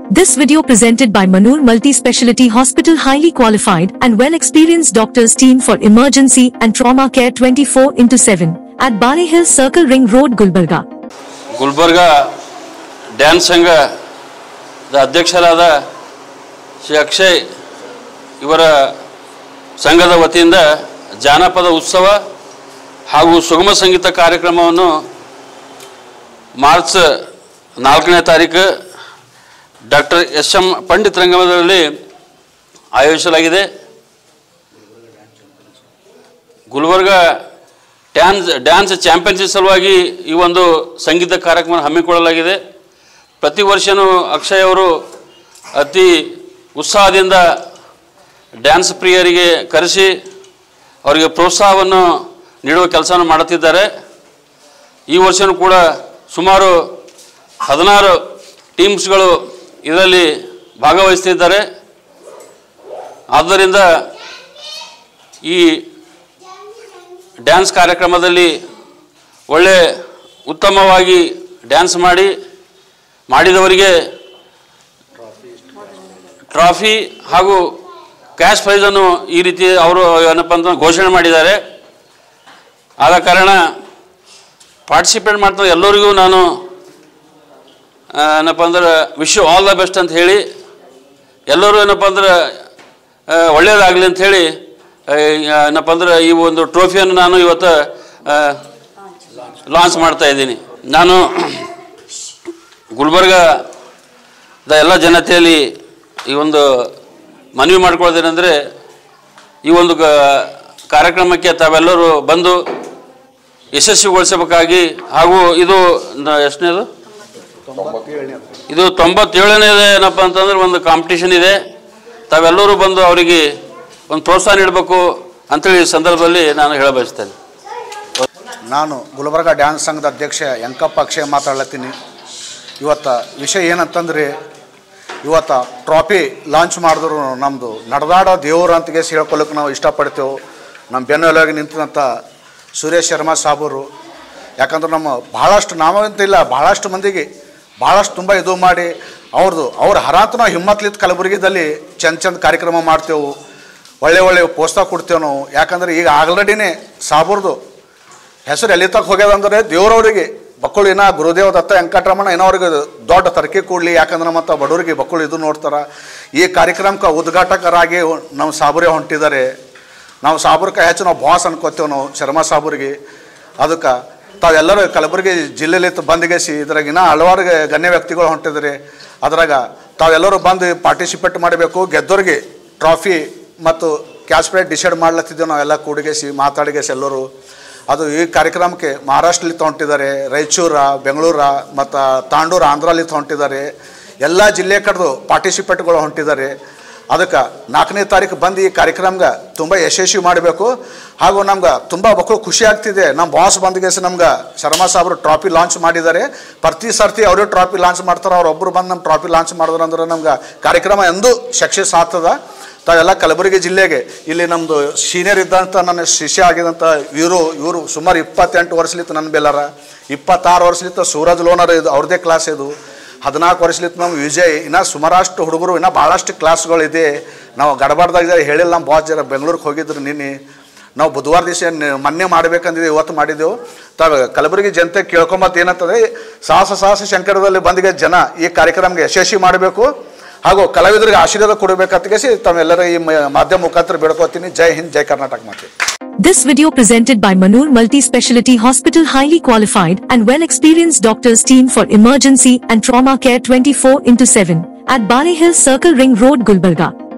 This video presented by Manur Multi-Speciality Hospital highly qualified and well-experienced doctors team for emergency and trauma care 24 into 7 at Bali Hill Circle Ring Road, Gulbarga. Gulbarga dance ಸಂಘದ ಅಧ್ಯಕ್ಷರಾದ ಶ್ರೀ ಅಕ್ಷಯ್ ಇವರ ಸಂಘದ ವತಿಯಿಂದ ಜಾನಪದ ಉತ್ಸವ ಹಾಗೂ ಸುಗಮ ಸಂಗೀತ ಕಾರ್ಯಕ್ರಮವನ್ನು ಮಾರ್ಚ್ ನಾಲ್ಕನೇ ತಾರೀಕು ಡಾಕ್ಟರ್ ಎಸ್ ಎಂ ಪಂಡಿತ್ ರಂಗಮದಲ್ಲಿ ಆಯೋಜಿಸಲಾಗಿದೆ ಗುಲ್ಬರ್ಗ ಡ್ಯಾನ್ಸ್ ಡ್ಯಾನ್ಸ್ ಚಾಂಪಿಯನ್ಶಿಪ್ ಸಲುವಾಗಿ ಈ ಒಂದು ಸಂಗೀತ ಕಾರ್ಯಕ್ರಮ ಹಮ್ಮಿಕೊಳ್ಳಲಾಗಿದೆ ಪ್ರತಿ ವರ್ಷವೂ ಅಕ್ಷಯ್ ಅವರು ಅತಿ ಉತ್ಸಾಹದಿಂದ ಡ್ಯಾನ್ಸ್ ಪ್ರಿಯರಿಗೆ ಕರೆಸಿ ಅವರಿಗೆ ಪ್ರೋತ್ಸಾಹವನ್ನು ನೀಡುವ ಕೆಲಸವನ್ನು ಮಾಡುತ್ತಿದ್ದಾರೆ ಈ ವರ್ಷವೂ ಕೂಡ ಸುಮಾರು ಹದಿನಾರು ಟೀಮ್ಸ್ಗಳು ಇದರಲ್ಲಿ ಭಾಗವಹಿಸ್ತಿದ್ದಾರೆ ಆದ್ದರಿಂದ ಈ ಡ್ಯಾನ್ಸ್ ಕಾರ್ಯಕ್ರಮದಲ್ಲಿ ಒಳ್ಳೆ ಉತ್ತಮವಾಗಿ ಡ್ಯಾನ್ಸ್ ಮಾಡಿ ಮಾಡಿದವರಿಗೆ ಟ್ರಾಫಿ ಹಾಗೂ ಕ್ಯಾಶ್ ಪ್ರೈಸನ್ನು ಈ ರೀತಿ ಅವರು ಏನಪ್ಪ ಅಂತ ಘೋಷಣೆ ಮಾಡಿದ್ದಾರೆ ಆದ ಕಾರಣ ಪಾರ್ಟಿಸಿಪೇಟ್ ಮಾಡ್ತಾ ಎಲ್ಲರಿಗೂ ನಾನು ಆ, ಏನಪ್ಪ ಅಂದ್ರೆ wish you all the best ಅಂತ ಹೇಳಿ ಎಲ್ಲರೂ ಏನಪ್ಪ ಅಂದ್ರೆ ಆ, ಒಳ್ಳೆಯದಾಗಲಿ ಅಂತ ಹೇಳಿ ಆ, ಏನಪ್ಪ ಅಂದ್ರೆ ಈ ಒಂದು ಟ್ರೋಫಿಯನ್ನು ನಾನು ಇವತ್ತು ಲಾಂಚ್ ಮಾಡ್ತಾ ಇದ್ದೀನಿ ನಾನು ಗುಲ್ಬರ್ಗದ ಎಲ್ಲ ಜನತೆಯಲ್ಲಿ ಈ ಒಂದು ಮನವಿ ಮಾಡ್ಕೊಳ್ತೇನೆಂದರೆ ಈ ಒಂದು ಗ- ಕಾರ್ಯಕ್ರಮಕ್ಕೆ ತಾವೆಲ್ಲರೂ ಬಂದು ಯಶಸ್ವಿಗೊಳಿಸಬೇಕಾಗಿ ಹಾಗೂ ಇದು ನ- ಎಷ್ಟನೇದು ಇದು ತೊಂಬತ್ತೇಳನೇದು ಏನಪ್ಪ ಅಂತಂದ್ರೆ ಒಂದು ಕಾಂಪಿಟಿಷನ್ ಇದೆ ತಾವೆಲ್ಲರೂ ಬಂದು ಅವರಿಗೆ ಒಂದು ಪ್ರೋತ್ಸಾಹ ನೀಡಬೇಕು ಅಂತೇಳಿ ಈ ಸಂದರ್ಭದಲ್ಲಿ ನಾನು ಹೇಳ ಬಯಸ್ತೇನೆ ನಾನು ಗುಲ್ಬರ್ಗ ಡ್ಯಾನ್ಸ್ ಸಂಘದ ಅಧ್ಯಕ್ಷ ಯಂಕಪ್ಪ ಅಕ್ಷಯ್ ಮಾತಾಡ್ಲತ್ತೀನಿ ಇವತ್ತು ವಿಷಯ ಏನಂತಂದ್ರೆ ಇವತ್ತು ಟ್ರಾಫಿ ಲಾಂಚ್ ಮಾಡಿದ್ರು ನಮ್ಮದು ನಡೆದಾಡೋ ದೇವರು ಅಂತಿಗೆ ಹೇಳ್ಕೊಳಕ್ಕೆ ನಾವು ಇಷ್ಟಪಡ್ತೇವೆ ನಮ್ಮ ಬೆನ್ನೆಲುವಾಗಿ ನಿಂತಿದಂಥ ಸುರೇಶ್ ಶರ್ಮಾ ಸಾಬರು ಯಾಕಂದ್ರೆ ನಮ್ಮ ಭಾಳಷ್ಟು ನಾವಂತ ಇಲ್ಲ ಭಾಳಷ್ಟು ಮಂದಿಗೆ ಭಾಳಷ್ಟು ತುಂಬ ಇದು ಮಾಡಿ ಅವ್ರದ್ದು ಅವ್ರ ಹರಾತ ನಾವು ಹಿಮ್ಮತ್ಲಿತ್ ಕಲಬುರಗಿದಲ್ಲಿ ಚಂದ ಚಂದ ಕಾರ್ಯಕ್ರಮ ಮಾಡ್ತೇವೆ ಒಳ್ಳೆ ಒಳ್ಳೆ ಪೋಸ್ತ ಕೊಡ್ತೇವೆ ನಾವು ಯಾಕಂದ್ರೆ ಈಗ ಆಲ್ರೆಡಿನೇ ಸಾಬರ್ದು ಹೆಸರು ಎಲ್ಲಿ ತಕ್ಕ ಹೋಗ್ಯದಂದ್ರೆ ದೇವ್ರವ್ರಿಗೆ ಬಕ್ಕಳು ಇನ್ನ ಗುರುದೇವ ದತ್ತ ವೆಂಕಟರಮಣ ಏನೋ ಅವ್ರಿಗೆ ದೊಡ್ಡ ತರಕೆ ಕೊಡಲಿ ಯಾಕಂದ್ರೆ ಮತ್ತು ಬಡವರಿಗೆ ಬಕ್ಕಳು ಇದು ನೋಡ್ತಾರೆ ಈ ಕಾರ್ಯಕ್ರಮಕ್ಕೆ ಉದ್ಘಾಟಕರಾಗಿ ನಮ್ಮ ಸಾಬರೇ ಹೊಂಟಿದ್ದಾರೆ ನಾವು ಸಾಬರ್ಕ ಹೆಚ್ಚು ನಾವು ಬಾಸ್ ಅನ್ಕೋತೇವೆ ನಾವು ಶರ್ಮಾ ಸಾಬರಿಗೆ ಅದಕ್ಕೆ ತಾವೆಲ್ಲರೂ ಕಲಬುರಗಿ ಜಿಲ್ಲೆಲಿ ಬಂದ್ಗೆಸಿ ಇದ್ರಾಗ ಇನ್ನೂ ಹಲವಾರು ಗಣ್ಯ ವ್ಯಕ್ತಿಗಳು ಹೊಂಟಿದ್ದಾರೆ ಅದ್ರಾಗ ತಾವೆಲ್ಲರೂ ಬಂದು ಪಾರ್ಟಿಸಿಪೇಟ್ ಮಾಡಬೇಕು ಗೆದ್ದೋರಿಗೆ ಟ್ರಾಫಿ ಮತ್ತು ಕ್ಯಾಶ್ ಪ್ರೈಸ್ ಡಿಸೈಡ್ ಮಾಡ್ಲತ್ತಿದ್ದೇವೆ ನಾವೆಲ್ಲ ಕೂಡಿಗೆಸಿ ಮಾತಾಡಿಗೆಸಿ ಎಲ್ಲರೂ ಅದು ಈ ಕಾರ್ಯಕ್ರಮಕ್ಕೆ ಮಹಾರಾಷ್ಟ್ರಲ್ಲಿ ಹೊಂಟಿದ್ದಾರೆ ರಾಯಚೂರ ಬೆಂಗಳೂರ ಮತ್ತು ತಾಂಡೂರು ಆಂಧ್ರಲ್ಲಿ ಹೊಂಟಿದ್ದಾರೆ ಎಲ್ಲ ಜಿಲ್ಲೆ ಕಡೆದು ಪಾರ್ಟಿಸಿಪೇಟ್ಗಳು ಹೊಂಟಿದ್ದಾರೆ ಅದಕ್ಕೆ ನಾಲ್ಕನೇ ತಾರೀಕು ಬಂದು ಈ ಕಾರ್ಯಕ್ರಮಕ್ಕೆ ತುಂಬ ಯಶಸ್ವಿ ಮಾಡಬೇಕು ಹಾಗೂ ನಮ್ಗೆ ತುಂಬ ಮಕ್ಕಳು ಖುಷಿ ಆಗ್ತಿದೆ ನಮ್ಮ ಬಾಸ್ ಬಂದ್ಗೆಸಿ ನಮ್ಗೆ ಶರ್ಮಾ ಸಾಬ್ರು ಟ್ರಾಫಿ ಲಾಂಚ್ ಮಾಡಿದ್ದಾರೆ ಪ್ರತಿ ಸರ್ತಿ ಅವರೇ ಟ್ರಾಫಿ ಲಾಂಚ್ ಮಾಡ್ತಾರೆ ಅವ್ರೊಬ್ಬರು ಬಂದು ನಮ್ಮ ಟ್ರಾಫಿ ಲಾಂಚ್ ಮಾಡಿದ್ರು ಅಂದ್ರೆ ನಮ್ಗೆ ಕಾರ್ಯಕ್ರಮ ಎಂದೂ ಸಕ್ಸಸ್ ಆಗ್ತದ ತಾವೆಲ್ಲ ಕಲಬುರಗಿ ಜಿಲ್ಲೆಗೆ ಇಲ್ಲಿ ನಮ್ಮದು ಸೀನಿಯರ್ ಇದ್ದಂಥ ನನ್ನ ಶಿಷ್ಯ ಆಗಿದಂಥ ಇವರು ಇವರು ಸುಮಾರು ಇಪ್ಪತ್ತೆಂಟು ವರ್ಷಲಿತ್ತು ನನ್ನ ಬೆಲ್ಲರ ಇಪ್ಪತ್ತಾರು ವರ್ಷಲಿತ್ತು ಸೂರಜ್ ಲೋನರ್ ಇದು ಅವ್ರದ್ದೇ ಕ್ಲಾಸ್ ಇದು ಹದಿನಾಲ್ಕು ವರ್ಷಲಿತ್ತು ನಮ್ಮ ವಿಜಯ್ ಇನ್ನು ಸುಮಾರಷ್ಟು ಹುಡುಗರು ಇನ್ನೂ ಭಾಳಷ್ಟು ಕ್ಲಾಸ್ಗಳಿದೆ ನಾವು ಗಡಬಾರ್ದಾಗ ಹೇಳಿಲ್ಲ ನಮ್ಮ ಬಾಸ್ ಜರ ಬೆಂಗಳೂರಿಗೆ ಹೋಗಿದ್ರು ನಿನ್ನೆ ನಾವು ಬುಧವಾರ ದಿವಸ ಮೊನ್ನೆ ಮಾಡ್ಬೇಕಂದಿದ್ದೀವಿ ಇವತ್ತು ಮಾಡಿದ್ದೆವು ತಾವು ಕಲಬುರಗಿ ಜನತೆ ಕೇಳ್ಕೊಂಬತ್ತು ಏನಂತಂದರೆ ಸಾಹಸ ಸಾಹಸ ಶಂಕರದಲ್ಲಿ ಬಂದಿಗೆ ಜನ ಈ ಕಾರ್ಯಕ್ರಮಕ್ಕೆ ಯಶಸ್ವಿ ಮಾಡಬೇಕು ಹಾಗೂ ಕಲಾವಿದರಿಗೆ ಆಶೀರ್ವಾದ ಕೊಡಬೇಕಂತಗೆಸಿ ತಾವೆಲ್ಲರ ಈ ಮ- ಮಾಧ್ಯಮ ಮುಖಾಂತರ ಬೇಡ್ಕೋತೀನಿ ಜೈ ಹಿಂದ್ ಜೈ ಕರ್ನಾಟಕ ಮಾತೆ This video presented by Manur Multi-Speciality Hospital highly qualified and well-experienced doctors team for emergency and trauma care 24 into 7 at Bali Hill Circle Ring Road, Gulbarga.